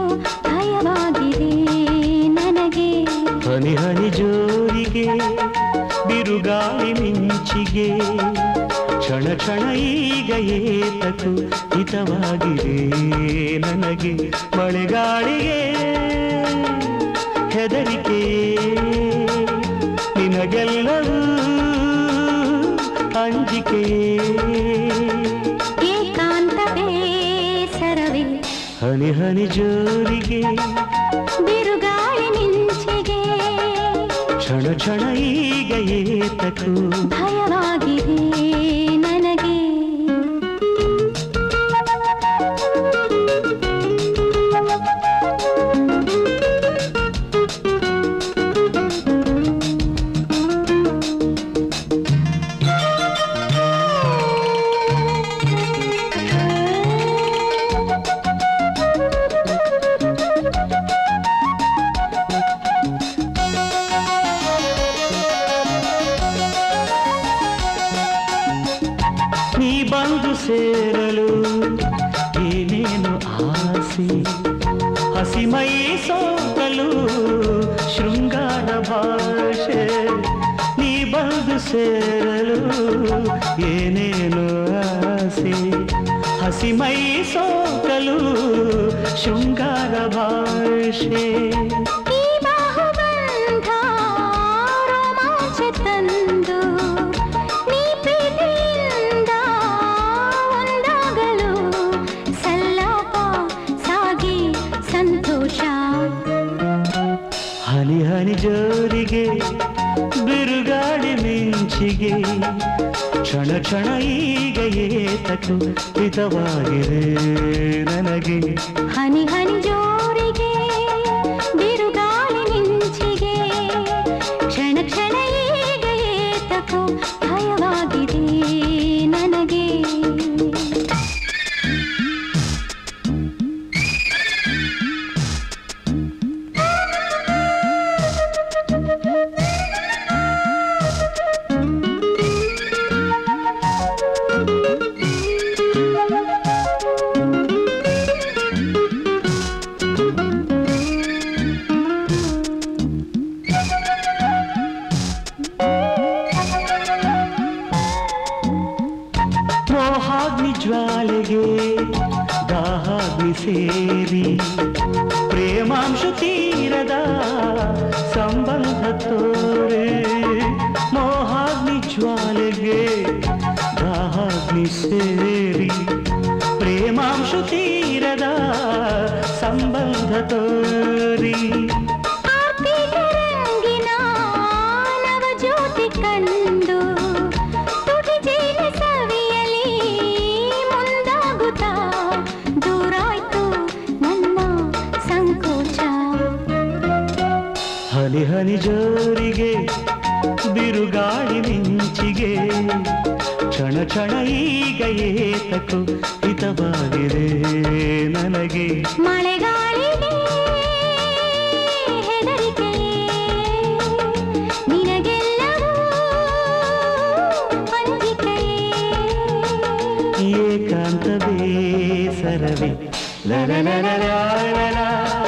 ಭಯವಾಗಿದೆ ನನಗೆ ಹನಿ ಹನಿ ಜೋರಿಗೆ ಬಿರುಗಾಳಿ ಮಿಂಚಿಗೆ ಕ್ಷಣ ಕ್ಷಣ ಈಗ ಏತಕು ಹಿತವಾಗಿದೆ ನನಗೆ ಮಳೆಗಾಳಿಗೆ ಹೆದರಿಕೆ ನಿನಗೆಲ್ಲವೂ ಅಂಜಿಕೆ ಏಕಾಂತವೇ ಸರವೇ ಹನಿ ಹನಿ ಜೋರಿಗೆ ಬಿರುಗಾಳಿ ಮಿಂಚಿಗೆ ಕ್ಷಣ ಕ್ಷಣ ಈಗ ಏತಕು ಭಯವಾಗಿದೆ ನನಗೆ ನೀ ಬಂದು ಸೇರಲು ಏನೇನು ಆಸೆ ಹಸಿಮೈ ಸೋಕಲು ಶೃಂಗಾರ ಭಾಷೆ ನೀ ಬಂದು ಸೇರಲು ಏನೇನು ಆಸೆ ಹಸಿಮೈ ಸೋಕಲು ಶೃಂಗಾರ ಭಾಷೆ ಈ ಬಾಹುಬಂಧ ರೋಮಾಂಚ ತಂದು ನೀ ಪ್ರೀತಿಯಿಂದ ಒಂದಾಗಲು ಸಲ್ಲಾಪ ಸಾಗಿ ಸಂತೋಷ ಹನಿ ಹನಿ ಜೋರಿಗೆ ಬಿರುಗಾಳಿ ಮಿಂಚಿಗೆ ಕ್ಷಣ ಕ್ಷಣ ಈಗ ಏತಕು ಹಿತವಾಗಿದೆ ನನಗೆ ಹನಿ ಹನಿ ಜೋರಿಗೆ ಬಿರುಗಾಳಿ ಮಿಂಚಿಗೆ ಕ್ಷಣ ಕ್ಷಣ ಈಗ ಏತಕೋ ಭಯವಾಗಿದೆ ನನಗೆ ಮೋಹಾಗ್ನಿ ಜ್ವಾಲೆಗೆ ದಾಹಾಗ್ನಿ ಸೇರಿ ಪ್ರೇಮಾಂಶ ತೀರದ ಸಂಬಂಧ ತೋರೆ ಮೋಹಾಗ್ನಿ ಜ್ವಾಲೆಗೆ ದಾಹಾಗ್ನಿ ಸೇರಿ ಪ್ರೇಮಾಂಶ ತೀರದ ಸಂಬಂಧ ತೋರಿ ಆರ್ತಿಗರಂಗಿನ ನವಜ್ಯೋತಿ ಕಂಡು ತುಟಿ ಜೇನ ಸವಿಯಲಿ ಮುಂದಾಗುತ್ತಾ ದೂರಾಯ್ತು ನನ್ನ ಸಂಕೋಚ ಹನಿ ಹನಿ ಜೋರಿಗೆ ಬಿರುಗಾಳಿ ಮಿಂಚಿಗೆ ಕ್ಷಣ ಕ್ಷಣ ಈಗ ಏತಕು ಹಿತವಾಗಿದೆ ನನಗೆ ಮಳೆಗಾಳಿಗೆ ಹೆದರಿಕೆ ನಿನಗೆಲ್ಲವೂ ಅಂಜಿಕೆ ಏಕಾಂತ ಬೇಸರವೇ ಲರಲರಲಾರಲ